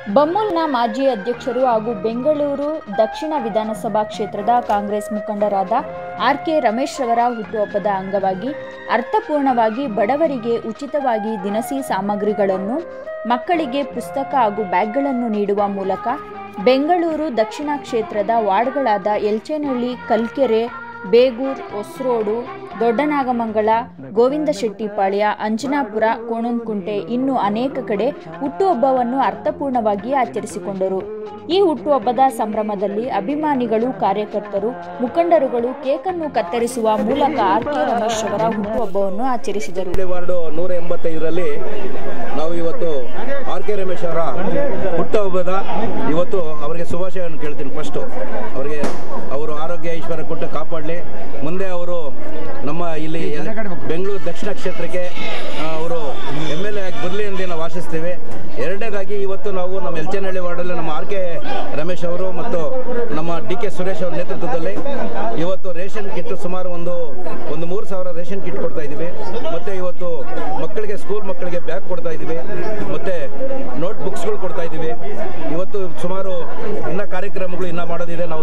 ಬಮ್ಮೂಲ್ನ ಮಾಜಿ ಅಧ್ಯಕ್ಷರು ಹಾಗೂ ಬೆಂಗಳೂರು ದಕ್ಷಿಣ ವಿಧಾನಸಭಾ ಕ್ಷೇತ್ರದ ಕಾಂಗ್ರೆಸ್ ಮುಖಂಡರಾದ ಆರ್ ಕೆ ರಮೇಶ್ ರವರ ಹುಟ್ಟುಹಬ್ಬದ ಅಂಗವಾಗಿ ಅರ್ಥಪೂರ್ಣವಾಗಿ ಬಡವರಿಗೆ ಉಚಿತವಾಗಿ ದಿನಸಿ ಸಾಮಗ್ರಿಗಳನ್ನು ಮಕ್ಕಳಿಗೆ ಪುಸ್ತಕ ಹಾಗೂ ಬ್ಯಾಗ್ಗಳನ್ನು ನೀಡುವ ಮೂಲಕ ಬೆಂಗಳೂರು ದಕ್ಷಿಣ ಕ್ಷೇತ್ರದ ವಾರ್ಡ್ಗಳಾದ ಎಲ್ಚೇನಹಳ್ಳಿ ಕಲ್ಕೆರೆ ಬೇಗೂರ್ ಹೊಸರೋಡು ದೊಡ್ಡನಾಗಮಂಗಲ ಗೋವಿಂದಶೆಟ್ಟಿಪಾಳ್ಯ ಅಂಜನಾಪುರ ಕೋಣಂಕುಂಟೆ ಇನ್ನು ಅನೇಕ ಕಡೆ ಹುಟ್ಟುಹಬ್ಬವನ್ನು ಅರ್ಥಪೂರ್ಣವಾಗಿ ಆಚರಿಸಿಕೊಂಡರು ಈ ಹುಟ್ಟುಹಬ್ಬದ ಸಂಭ್ರಮದಲ್ಲಿ ಅಭಿಮಾನಿಗಳು ಕಾರ್ಯಕರ್ತರು ಮುಖಂಡರುಗಳು ಕೇಕನ್ನು ಕತ್ತರಿಸುವ ಮೂಲಕ ಆರ್ ಕೆ ರಮೇಶ್ ಅವರ ಹುಟ್ಟುಹಬ್ಬವನ್ನು ಆಚರಿಸಿದರು ಹುಬ್ಬಳ್ಳಿ ವಾರ್ಡು ನೂರ ಎಂಬತ್ತೈದರಲ್ಲಿ ನಾವು ಇವತ್ತು ಆರ್ ಕೆ ರಮೇಶ್ ಅವರ ಹುಟ್ಟುಹಬ್ಬದ ಇವತ್ತು ಅವರಿಗೆ ಶುಭಾಶಯವನ್ನು ಕೇಳ್ತೀನಿ ಫಸ್ಟು ಅವರಿಗೆ ಅವರು ಆರೋಗ್ಯ ಐಶ್ವರ್ಯ ಕೊಟ್ಟು ಕಾಪಾಡಲಿ ಮುಂದೆ ಅವರು ನಮ್ಮ ಇಲ್ಲಿ ಎಲ್- ಬೆಂಗಳೂರು ದಕ್ಷಿಣ ಕ್ಷೇತ್ರಕ್ಕೆ ಆ, ಅವರು ಎಮ್ ಎಲ್ ಎ ಆಗಿ ಬರಲಿ ಎಂದು ನಾವು ಆಶಿಸ್ತೀವಿ ಎರಡನೇದಾಗಿ ಇವತ್ತು ನಾವು ನಮ್ಮ ಎಲ್ಚನಹಳ್ಳಿ ವಾರ್ಡಲ್ಲಿ ನಮ್ಮ ಆರ್ ಕೆ ರಮೇಶ್ ಅವರು ಮತ್ತು ನಮ್ಮ ಡಿ ಕೆ ಸುರೇಶ್ ಅವರ ನೇತೃತ್ವದಲ್ಲಿ ಇವತ್ತು ರೇಷನ್ ಕಿಟ್ ಸುಮಾರು ಒಂದು ಒಂದು ಮೂರು ಸಾವಿರ ರೇಷನ್ ಕಿಟ್ ಕೊಡ್ತಾ ಇದ್ದೀವಿ ಮತ್ತು ಇವತ್ತು ಮಕ್ಕಳಿಗೆ ಸ್ಕೂಲ್ ಮಕ್ಕಳಿಗೆ ಬ್ಯಾಗ್ ಕೊಡ್ತಾ ಇದ್ದೀವಿ ಮತ್ತು ನೋಟ್ ಬುಕ್ಸ್ಗಳು ಕೊಡ್ತಾ ಇದ್ದೀವಿ ಇವತ್ತು ಸುಮಾರು ಇನ್ನ ಕಾರ್ಯಕ್ರಮಗಳು ಇನ್ನ ಮಾಡೋದಿದೆ ನಾವು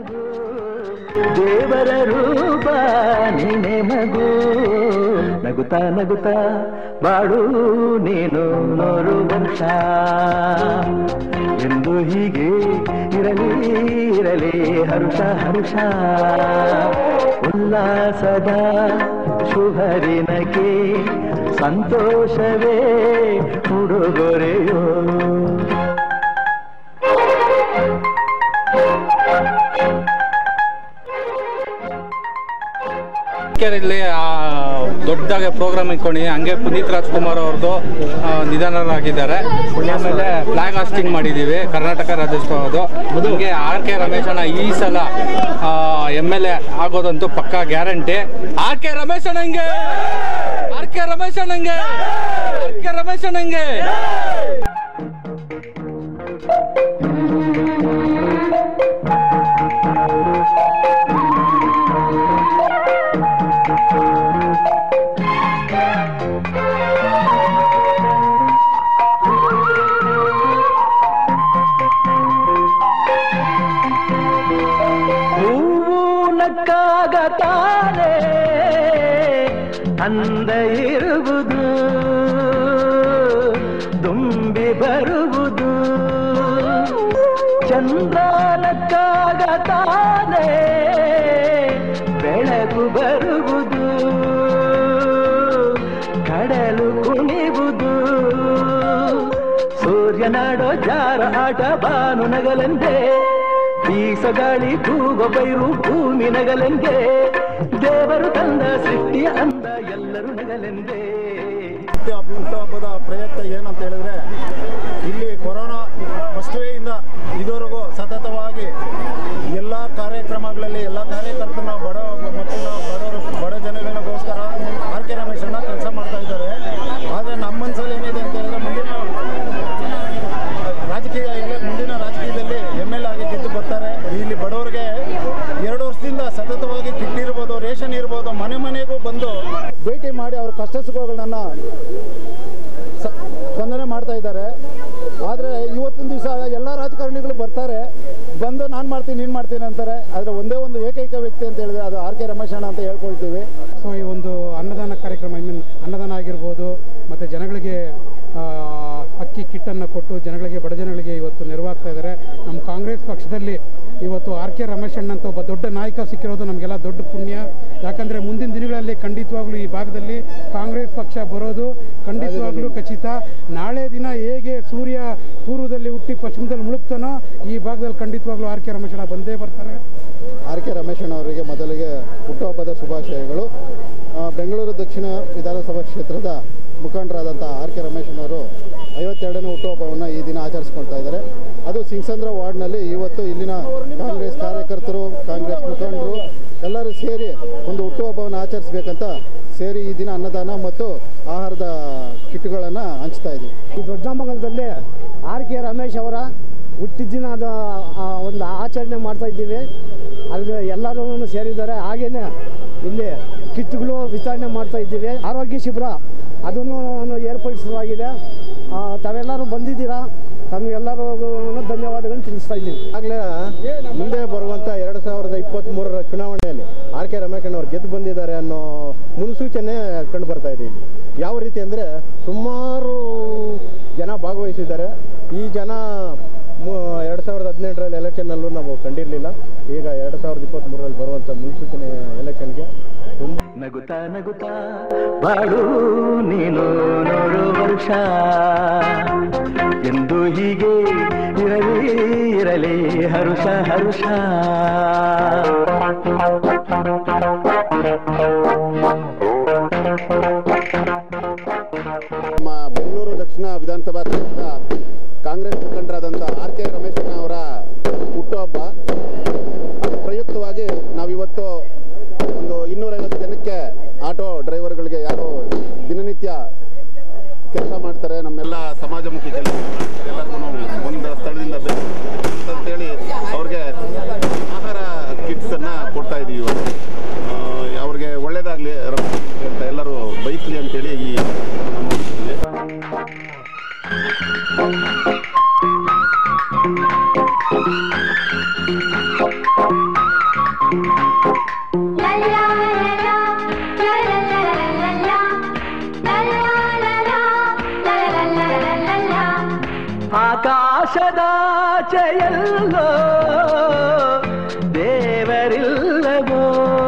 ದೇವರ ರೂಪ ನೀನೆ ಮಗು ನಗುತ್ತಾ ನಗುತ್ತಾ ಬಾಳು ನೀನು ನೂರು ವರ್ಷ ಎಂದು ಹೀಗೆ ಇರಲಿ ಇರಲಿ ಹರುಷ ಹರುಷ ಉಲ್ಲಾಸದ ಶುಭರಿನಕ್ಕೆ ಸಂತೋಷವೇ ಉಡುಗೊರೆಯೋ ಕೆರೆಯಲ್ಲಿ ದೊಡ್ಡದಾಗಿ ಪ್ರೋಗ್ರಾಮ್ ಇಟ್ಕೊಂಡು ಹಂಗೆ ಪುನೀತ್ ರಾಜ್ಕುಮಾರ್ ಅವ್ರದ್ದು ಆ, ನಿಧನರಾಗಿದ್ದಾರೆ ಆಮೇಲೆ ಫ್ಲಾಗ್ ಹಾಸ್ಟಿಂಗ್ ಮಾಡಿದ್ದೀವಿ ಕರ್ನಾಟಕ ರಾಜ್ಯೋತ್ಸವದು ಹಂಗೆ ಆರ್ ಕೆ ರಮೇಶಣ್ಣ ಈ ಸಲ ಎಮ್ ಎಲ್ ಎ ಆಗೋದಂತೂ ಪಕ್ಕಾ ಗ್ಯಾರಂಟಿ ಆರ್ ಕೆ ರಮೇಶಣ್ಣಂಗೆ ಆರ್ ಕೆ ರಮೇಶಣ್ಣಂಗೆ ಆರ್ ಕೆ ರಮೇಶಣ್ಣಂಗೆ ಹೂವು ನಕ್ಕಾಗ ತಾನೇ ಅಂದ ಇರುವುದು ತುಂಬಿ ಬರುವುದು ಚಂದ್ರ ನಕ್ಕಾಗ ತಾನೇ ಬೆಳಕು ಬರುವುದು ಕಡಲು ಕುಣಿವುದು ಸೂರ್ಯನಾಡೋ ಜಾರ ಆಟ ಬಾನು ನಗಲೆಂದೇ ಬೀಸಗಾಳಿ ತೂಗೋ ಬೈರು ಭೂಮಿ ನಗಲೆಂದೇ ದೇವರು ತಂದ ಸೃಷ್ಟಿಯ ಅಂದ ಎಲ್ಲರೂ ನಗಲೆಂದೇ ಹುಟ್ಟುಹಬ್ಬ ಹುಟ್ಟುಹಬ್ಬದ ಪ್ರಯುಕ್ತ ಏನಂತ ಹೇಳಿದ್ರೆ ಇಲ್ಲಿ ಕೊರೋನಾ ಫಸ್ಟ್ವೇಯಿಂದ ಇದುವರೆಗೂ ಸತತವಾಗಿ ಎಲ್ಲ ಕಾರ್ಯಕ್ರಮಗಳಲ್ಲಿ ಎಲ್ಲ ಕಾರ್ಯಕರ್ತರನ್ನ ಬಡ ಮಕ್ಕಳನ್ನ ಬಡವರು ಬಡ ಜನಗಳಿಗೋಸ್ಕರ ಆರ್ ಕೆ ರಮೇಶಣ್ಣ ಕೆಲಸ ಮಾಡ್ತಾ ಇದ್ದಾರೆ ಆದರೆ ನಮ್ಮ ಮನಸ್ಸಲ್ಲಿ ಏನಿದೆ ಅಂತ ಹೇಳಿದ್ರೆ ಮುಂದಿನ ರಾಜಕೀಯ ಎಲೆ ಮುಂದಿನ ರಾಜಕೀಯದಲ್ಲಿ ಎಮ್ ಎಲ್ ಆಗಿ ಗೆದ್ದು ಬರ್ತಾರೆ ಇಲ್ಲಿ ಬಡವರಿಗೆ ಎರಡು ವರ್ಷದಿಂದ ಸತತವಾಗಿ ಕಿಟ್ ಇರ್ಬೋದು ರೇಷನ್ ಇರ್ಬೋದು ಮನೆ ಮನೆಗೂ ಬಂದು ಭೇಟಿ ಮಾಡಿ ಅವ್ರ ಕಷ್ಟ ಸುಖಗಳನ್ನ ಸ- ಸ್ಪಂದನೆ ಮಾಡ್ತಾ ಇದ್ದಾರೆ ಆದರೆ ಇವತ್ತಿನ ದಿವಸ ಎಲ್ಲ ರಾಜಕಾರಣಿಗಳು ಬರ್ತಾರೆ ಬಂದು ನಾನು ಮಾಡ್ತೀನಿ ನೀನು ಮಾಡ್ತೀನಿ ಅಂತಾರೆ ಆದರೆ ಒಂದೇ ಒಂದು ಏಕೈಕ ವ್ಯಕ್ತಿ ಅಂತ ಹೇಳಿದ್ರೆ ಅದು ಆರ್ ಕೆ ರಮೇಶಣ್ಣ ಅಂತ ಹೇಳ್ಕೊಳ್ತೀವಿ ಸೊ ಈ ಒಂದು ಅನ್ನದಾನ ಕಾರ್ಯಕ್ರಮ ಐ ಮೀನ್ ಅನ್ನದಾನ ಆಗಿರ್ಬೋದು ಮತ್ತು ಜನಗಳಿಗೆ ಆ, ಅಕ್ಕಿ ಕಿಟ್ಟನ್ನು ಕೊಟ್ಟು ಜನಗಳಿಗೆ ಬಡ ಜನಗಳಿಗೆ ಇವತ್ತು ನೆರವಾಗ್ತಾ ಇದ್ದಾರೆ ನಮ್ಮ ಕಾಂಗ್ರೆಸ್ ಪಕ್ಷದಲ್ಲಿ ಇವತ್ತು ಆರ್ ಕೆ ರಮೇಶ್ ಅಣ್ಣ ಅಂತ ಒಬ್ಬ ದೊಡ್ಡ ನಾಯಕ ಸಿಕ್ಕಿರೋದು ನಮಗೆಲ್ಲ ದೊಡ್ಡ ಪುಣ್ಯ ಯಾಕಂದರೆ ಮುಂದಿನ ದಿನಗಳಲ್ಲಿ ಖಂಡಿತವಾಗ್ಲೂ ಈ ಭಾಗದಲ್ಲಿ ಕಾಂಗ್ರೆಸ್ ಪಕ್ಷ ಬರೋದು ಖಂಡಿತವಾಗ್ಲೂ ಖಚಿತ ನಾಳೆ ದಿನ ಹೇಗೆ ಸೂರ್ಯ ಪೂರ್ವದಲ್ಲಿ ಹುಟ್ಟಿ ಪಶ್ಚಿಮದಲ್ಲಿ ಮುಳುಗ್ತಾನೋ ಈ ಭಾಗದಲ್ಲಿ ಖಂಡಿತವಾಗ್ಲೂ ಆರ್ ಕೆ ರಮೇಶ್ ಅಣ್ಣ ಬಂದೇ ಬರ್ತಾರೆ ಆರ್ ಕೆ ರಮೇಶಣ್ಣ ಅವರಿಗೆ ಮೊದಲಿಗೆ ಹುಟ್ಟುಹಬ್ಬದ ಶುಭಾಶಯಗಳು ಆ, ಬೆಂಗಳೂರು ದಕ್ಷಿಣ ವಿಧಾನಸಭಾ ಕ್ಷೇತ್ರದ ಮುಖಂಡರಾದಂಥ ಆರ್ ಕೆ ರಮೇಶನವರು ಐವತ್ತೆರಡನೇ ಹುಟ್ಟುಹಬ್ಬವನ್ನು ಈ ದಿನ ಆಚರಿಸ್ಕೊಳ್ತಾ ಇದ್ದಾರೆ ಅದು ಸಿಂಗ್ಸಂದ್ರ ವಾರ್ಡ್ನಲ್ಲಿ ಇವತ್ತು ಇಲ್ಲಿನ ಕಾಂಗ್ರೆಸ್ ಕಾರ್ಯಕರ್ತರು ಕಾಂಗ್ರೆಸ್ ಮುಖಂಡರು ಎಲ್ಲರೂ ಸೇರಿ ಒಂದು ಹುಟ್ಟುಹಬ್ಬವನ್ನು ಆಚರಿಸಬೇಕಂತ ಸೇರಿ ಈ ದಿನ ಅನ್ನದಾನ ಮತ್ತು ಆಹಾರದ ಕಿಟ್ಗಳನ್ನು ಹಂಚ್ತಾ ಇದ್ದೀವಿ ಈ ದೊಡ್ಡಮಂಗಲದಲ್ಲಿ ಆರ್ ಕೆ ರಮೇಶ್ ಅವರ ಹುಟ್ಟಿದ ದಿನದ ಆ ಒಂದು ಆಚರಣೆ ಮಾಡ್ತಾ ಇದ್ದೀವಿ ಅಲ್ಲಿ ಎಲ್ಲರೂ ಸೇರಿದ್ದಾರೆ ಹಾಗೇನೆ ಇಲ್ಲಿ ಕಿಟ್ಗಳು ವಿತರಣೆ ಮಾಡ್ತಾ ಇದ್ದೀವಿ ಆರೋಗ್ಯ ಶಿಬಿರ ಅದನ್ನು ಏರ್ಪಡಿಸಲಾಗಿದೆ ಆ, ತಾವೆಲ್ಲರೂ ಬಂದಿದ್ದೀರಾ ತಮಗೆಲ್ಲರಿಗೂ ಧನ್ಯವಾದಗಳನ್ನು ತಿಳಿಸ್ತಾ ಇದ್ದೀವಿ ಆಗಲೇ ಮುಂದೆ ಬರುವಂಥ ಎರಡು ಸಾವಿರದ ಇಪ್ಪತ್ತ್ಮೂರರ ಚುನಾವಣೆಯಲ್ಲಿ ಆರ್ ಕೆ ರಮೇಶಣ್ಣವ್ರು ಗೆದ್ದು ಬಂದಿದ್ದಾರೆ ಅನ್ನೋ ಮುನ್ಸೂಚನೆ ಕಂಡು ಬರ್ತಾ ಇದೆ ಇಲ್ಲಿ ಯಾವ ರೀತಿ ಅಂದರೆ ಸುಮಾರು ಜನ ಭಾಗವಹಿಸಿದ್ದಾರೆ ಈ ಜನ ಎರಡು ಸಾವಿರದ ಹದಿನೆಂಟರಲ್ಲಿ ಎಲೆಕ್ಷನ್ನಲ್ಲೂ ನಾವು ಕಂಡಿರಲಿಲ್ಲ ಈಗ ಎರಡು ಸಾವಿರದ ಇಪ್ಪತ್ತ್ಮೂರರಲ್ಲಿ ಬರುವಂಥ ಮುನ್ಸೂಚನೆ ಎಲೆಕ್ಷನ್ಗೆ ತುಂಬ ನಗುತ್ತಾ ನಗುತ್ತಾ ಬಾಳು ನೀನು ನೋಡು ವರ್ಷ ಎಂದು ಹೀಗೆ ಇರಲಿ ಇರಲಿ ಹರುಷ ಹರುಷ ನಮ್ಮ ಬೆಂಗಳೂರು ದಕ್ಷಿಣ ವಿಧಾನಸಭಾ ಕ್ಷೇತ್ರದ ಕಾಂಗ್ರೆಸ್ ಮುಖಂಡರಾದಂಥ ಆರ್ ಕೆ ರಮೇಶಣ್ಣ ಅವರ ಹುಟ್ಟುಹಬ್ಬ ಅದರ ಪ್ರಯುಕ್ತವಾಗಿ ನಾವಿವತ್ತು ಒಂದು ಇನ್ನೂರೈವತ್ತು ಜನಕ್ಕೆ ಆಟೋ ಡ್ರೈವರ್ಗಳಿಗೆ ಯಾರು ದಿನನಿತ್ಯ ಕೆಲಸ ಮಾಡ್ತಾರೆ ನಮ್ಮೆಲ್ಲ ಸಮಾಜಮುಖಿ ಕೆಲಸ ಎಲ್ಲರಿಗೂ ಒಂದು ಸ್ಥಳದಿಂದ ಬೇರೆ ಅಂತೇಳಿ ಅವ್ರಿಗೆ ಆಹಾರ ಕಿಟ್ಸನ್ನು ಕೊಡ್ತಾ ಇದ್ದೀವಿ ಇವತ್ತು ಆ, ಅವ್ರಿಗೆ ಒಳ್ಳೇದಾಗಲಿ ಅಂತ ಎಲ್ಲರೂ ಬಯಸಲಿ ಅಂತೇಳಿ ಈ ಆಕಾಶದಾಚೆಯಲ್ಲೋ ದೇವರಿಲ್ಲವೋ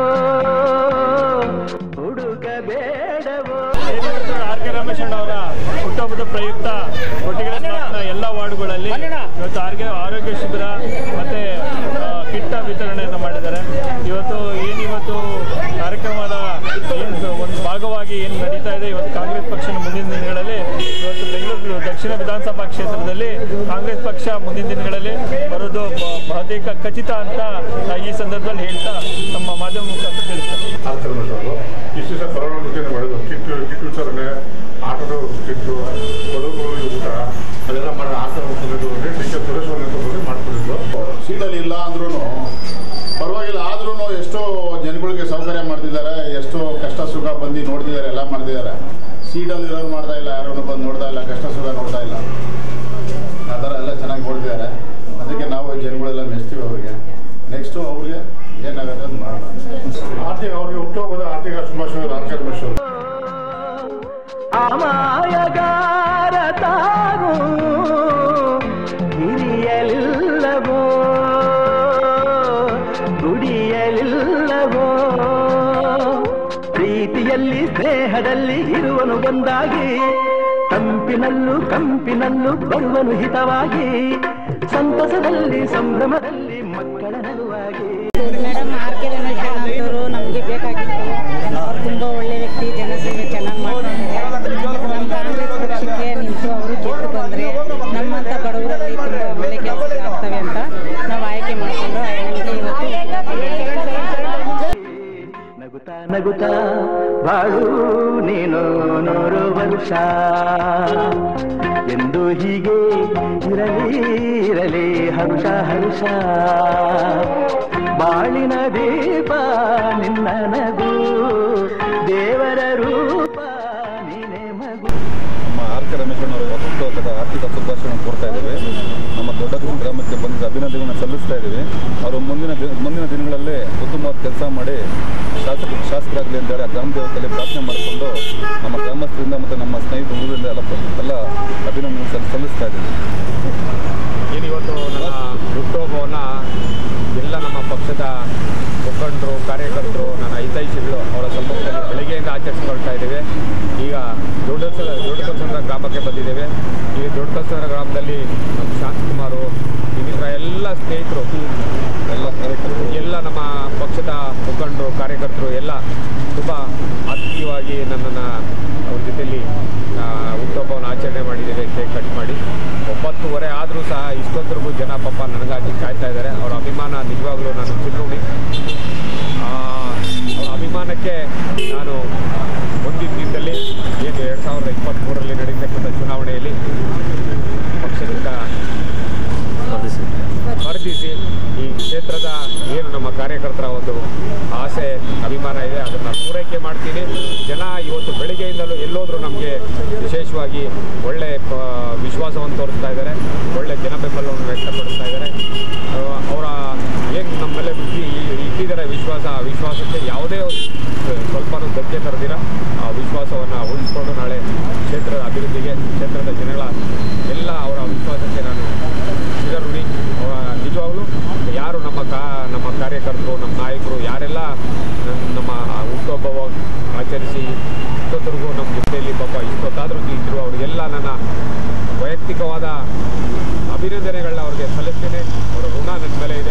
ಹುಡುಕಬೇಡವೋ ಆರ್ ಕೆ ರಮೇಶಣ್ಣ ಅವರ ಹುಟ್ಟುಹಬ್ಬದ ಪ್ರಯುಕ್ತ ಕೊಟ್ಟಿಗೆರೆ ತಾಲೂಕಿನ ಎಲ್ಲ ವಾರ್ಡ್ಗಳಲ್ಲಿ ಇವತ್ತು ಆರೋಗ್ಯ ಆರೋಗ್ಯ ಶಿಬಿರ ಮತ್ತೆ ಆ, ಕಿಟ್ಟ ವಿತರಣೆಯನ್ನು ಮಾಡಿದ್ದಾರೆ ಇವತ್ತು ಏನಿವತ್ತು ಕಾರ್ಯಕ್ರಮದ ಏನು ಒಂದು ಭಾಗವಾಗಿ ಏನು ನಡೀತಾ ಇದೆ ಇವತ್ತು ಕಾಂಗ್ರೆಸ್ ಪಕ್ಷದ ಮುಂದಿನ ದಿನಗಳಲ್ಲಿ ಇವತ್ತು ಬೆಂಗಳೂರು ದಕ್ಷಿಣ ವಿಧಾನಸಭಾ ಕ್ಷೇತ್ರದಲ್ಲಿ ಕಾಂಗ್ರೆಸ್ ಪಕ್ಷ ಮುಂದಿನ ದಿನಗಳಲ್ಲಿ ಬರೋದು ಬ- ಬಹುತೇಕ ಖಚಿತ ಅಂತ ಆ, ಈ ಸಂದರ್ಭದಲ್ಲಿ ಹೇಳ್ತಾ ನಮ್ಮ ಮಾಧ್ಯಮ ಮುಖಾಂತರ ತಿಳಿಸ್ತಾರೆ ಆಚರಣೆ ಇಷ್ಟು ದಿವಸ ಕೊರೋನಾ ಮುಖೇನ ಮಾಡಿದ್ರು ಕಿಟ್ಟು ಕಿಟ್ಟು ವಿಚಾರಣೆ ಆಟೋದ ಕಿಟ್ಟು ಬಡವರು ಊಟ ಅದೆಲ್ಲ ಮಾಡಿ ಆಟೋ ಮುಖಂಡರು ಡಿ ಕೆ ಸುರೇಶ್ ಅವ್ರ ನೇತೃತ್ವದಲ್ಲಿ ಮಾಡ್ಕೊಂಡಿದ್ರು ಸೀಟಲ್ಲಿ ಇಲ್ಲ ಅಂದ್ರೂ ಪರವಾಗಿಲ್ಲ ಆದ್ರೂ ಎಷ್ಟೋ ಜನಗಳಿಗೆ ಸೌಕರ್ಯ ಮಾಡ್ತಿದ್ದಾರೆ ಎಷ್ಟೋ ಕಷ್ಟ ಸುಖ ಬಂದು ನೋಡ್ತಿದ್ದಾರೆ ಎಲ್ಲ ಮಾಡ್ತಿದ್ದಾರೆ ಸೀಟಲ್ಲಿ ಇರೋರು ಮಾಡ್ತಾ ಇಲ್ಲ ಯಾರನ್ನು ಬಂದು ನೋಡ್ತಾ ಇಲ್ಲ ಕಷ್ಟ ಸುಖ ನೋಡ್ತಾ ಇಲ್ಲ ಆ ಥರ ಎಲ್ಲ ಚೆನ್ನಾಗಿ ನೋಡ್ತಿದ್ದಾರೆ ಅದಕ್ಕೆ ನಾವು ಜನಗಳೆಲ್ಲ ಮೆಚ್ತೀವಿ ಅವ್ರಿಗೆ ನೆಕ್ಸ್ಟು ಅವ್ರಿಗೆ ಏನಾಗುತ್ತೆ ಅಂತ ಮಾಡೋಣ ಆರ್ಥಿಕ ಅವ್ರಿಗೆ ಹುಟ್ಟುಹಬ್ಬದ ಆರ್ಥಿಕ ಶುಭಾಶಯಗಳು ಆರ್ ಕೆ ರಮೇಶ್ ಅವರು ಅಮಾಯಗಾರ ತಾನು ಹಿರಿಯಲಿಲ್ಲವೋ ದುಡಿಯಲಿಲ್ಲವೋ ಪ್ರೀತಿಯಲ್ಲಿ ಸ್ನೇಹದಲ್ಲಿ ಇರುವನು ಒಂದಾಗಿ ತಂಪಿನಲ್ಲೂ ಕಂಪಿನಲ್ಲೂ ಬರುವನು ಹಿತವಾಗಿ ಸಂತಸದಲ್ಲಿ ಸಂಭ್ರಮದಲ್ಲಿ ಮಕ್ಕಳ ನಡುವಾಗಿ ಮೇಡಮ್ ಆರ್ ಕೆ ರಮೇಶ್ ಅಂತವರು ನಮಗೆ ಬೇಕಾಗಿತ್ತು ಅವ್ರು ತುಂಬ ಒಳ್ಳೆ ವ್ಯಕ್ತಿ ಜನಸೇವೆ ಚೆನ್ನಾಗಿ ಮಾಡ್ತಾರೆ ನಮ್ಮ ಕಾಂಗ್ರೆಸ್ ಪಕ್ಷಕ್ಕೆ ನಿಂತು ಅವರು ಗೆದ್ದು ಬಂದರೆ ನಮ್ಮಂಥ ಬಡವರಲ್ಲಿ ತುಂಬ ಒಳ್ಳೆ ಕೆಲಸಗಳಾಗ್ತವೆ ಅಂತ ನಾವು ಆಯ್ಕೆ ಮಾಡಿಕೊಂಡು ನಮಗೆ ಇವತ್ತು ನಗುತ್ತಾ ನಗುತ್ತಾ ಬಾಳು ನೀನು ನೂರು ವರ್ಷ ಎಂದು ಹೀಗೆ ಇರಲಿ ಇರಲಿ ಹರುಷ ಹರುಷ ಬಾಳಿನ ದೀಪ ನಿನ್ನ ನಗು ದೇವರ ರೂಪ ನೀನೇ ಮಗು ನಮ್ಮ ಆರ್ ಕೆ ರಮೇಶಣ್ಣ ಅವರ ಹುಟ್ಟುಹಬ್ಬದ ಆರ್ಥಿಕ ಶುಭಾಶಯವನ್ನು ಕೋರ್ತಾ ಇದ್ದೇವೆ ನಮ್ಮ ದೊಡ್ಡ ಗ್ರಾಮಕ್ಕೆ ಬಂದ ಅಭಿನಂದನೆಗಳನ್ನು ಸಲ್ಲಿಸ್ತಾ ಇದ್ದೀವಿ ಅವರು ಮುಂದಿನ ದಿ- ಮುಂದಿನ ದಿನಗಳಲ್ಲಿ ಉತ್ತಮವಾದ ಕೆಲಸ ಮಾಡಿ ಶಾಸಕ ಶಾಸಕರಾಗಲಿ ಅಂತೇಳಿ ಆ ಗ್ರಾಮ ದೇವತೆಯಲ್ಲಿ ಪ್ರಾರ್ಥನೆ ಮಾಡಿಕೊಂಡು ನಮ್ಮ ಗ್ರಾಮಸ್ಥರಿಂದ ಮತ್ತು ನಮ್ಮ ಸ್ನೇಹಿತ ಹುಡುಗರಿಂದ ಎಲ್ಲ ಎಲ್ಲ ಅಭಿನಂದನೆ ಸಲ್- ಸಲ್ಲಿಸ್ತಾ ಇದ್ದೀವಿ ಏನಿವತ್ತು ನನ್ನ ಹುಟ್ಟುಹಬ್ಬವನ್ನು ಎಲ್ಲ ನಮ್ಮ ಪಕ್ಷದ ಮುಖಂಡರು ಕಾರ್ಯಕರ್ತರು ನನ್ನ ಹಿತೈಷಿಗಳು ಅವರ ಸಮ್ಮುಖದಲ್ಲಿ ಬೆಳಗ್ಗೆಯಿಂದ ಆಚರಿಸ್ಕೊಳ್ತಾ ಇದ್ದೇವೆ ಈಗ ದೊಡ್ಡ ದೊಡ್ಡ ಕಲ್ಸಂದ್ರ ಗ್ರಾಮಕ್ಕೆ ಬಂದಿದ್ದೇವೆ ಈ ದೊಡ್ಡ ಕಲ್ಸಂದ್ರ ಗ್ರಾಮದಲ್ಲಿ ನಮ್ಮ ಶಾಂತಕುಮಾರು ಇನ್ನಿತರ ಎಲ್ಲ ಸ್ನೇಹಿತರು ಎಲ್ಲ ಕಾರ್ಯಕರ್ತರು ಎಲ್ಲ ನಮ್ಮ ಪಕ್ಷದ ಮುಖಂಡರು ಕಾರ್ಯಕರ್ತರು ಎಲ್ಲ ತುಂಬ ಆತ್ಮೀಯವಾಗಿ ನನ್ನನ್ನು ಅವ್ರ ಜೊತೆಯಲ್ಲಿ ಆ, ಹುಟ್ಟುಹಬ್ಬವನ್ನು ಆಚರಣೆ ಮಾಡಿದ್ದೇವೆ ಕೇಕ್ ಕಟ್ ಮಾಡಿ ಒಂಬತ್ತುವರೆ ಆದರೂ ಸಹ ಇಷ್ಟೊತ್ತರೆಗೂ ಜನ ಪಾಪ ನನಗಾಗಿ ಕಾಯ್ತಾ ಇದ್ದಾರೆ ಅವರ ಅಭಿಮಾನ ನಿಜವಾಗ್ಲೂ ನಾನು ಚಿರುಣಿ ಅವರ ಅಭಿಮಾನಕ್ಕೆ ನಾನು ಮುಂದಿನ ದಿನದಲ್ಲಿ ಏನು ಎರಡು ಸಾವಿರದ ಇಪ್ಪತ್ತ್ಮೂರರಲ್ಲಿ ನಡೀತಕ್ಕಂಥ ಚುನಾವಣೆಯಲ್ಲಿ ಪಕ್ಷದಿಂದ ನಮಗೆ ವಿಶೇಷವಾಗಿ ಒಳ್ಳೆ ಪ- ವಿಶ್ವಾಸವನ್ನು ತೋರಿಸ್ತಾ ಇದ್ದಾರೆ ಒಳ್ಳೆ ಜನ ಬೆಂಬಲವನ್ನು ವ್ಯಕ್ತಪಡಿಸ್ತಾ ಇದ್ದಾರೆ ಅವರ ಏನು ನಮ್ಮ ಮೇಲೆ ಬುದ್ಧಿ ಇಟ್ಟಿದ್ದಾರೆ ವಿಶ್ವಾಸ ಆ ವಿಶ್ವಾಸಕ್ಕೆ ಯಾವುದೇ ಸ್ವಲ್ಪನೂ ಧಕ್ಕೆ ತರದಿರ ಆ ವಿಶ್ವಾಸವನ್ನು ಉಳಿಸ್ಕೊಂಡು ನಾಳೆ ಕ್ಷೇತ್ರದ ಅಭಿವೃದ್ಧಿಗೆ ಕ್ಷೇತ್ರದ ಜನಗಳ ಎಲ್ಲ ಅವರ ವಿಶ್ವಾಸಕ್ಕೆ ನಾನು ಚಿರಋಣಿ ಅವರ ನಿಜವಾಗ್ಲೂ ಯಾರು ನಮ್ಮ ಕಾ ನಮ್ಮ ಕಾರ್ಯಕರ್ತರು ನಮ್ಮ ನಾಯಕರು ಯಾರೆಲ್ಲ ನನ್- ನಮ್ಮ ಹುಟ್ಟುಹಬ್ಬವ ಆಚರಿಸಿ ಇಷ್ಟೊತ್ತರೆಗೂ ನಮ್ಮ ಜೊತೆಯಲ್ಲಿ ಪಾಪ ಇಷ್ಟೊತ್ತಾದರೂ ಇದ್ದರು ಅವರಿಗೆಲ್ಲ ನನ್ನ ವೈಯಕ್ತಿಕವಾದ ಅಭಿನಂದನೆಗಳನ್ನ ಅವ್ರಿಗೆ ಸಲ್ಲಿಸ್ತೇನೆ ಅವರ ಋಣ ನನ್ನ ಮೇಲೆ ಇದೆ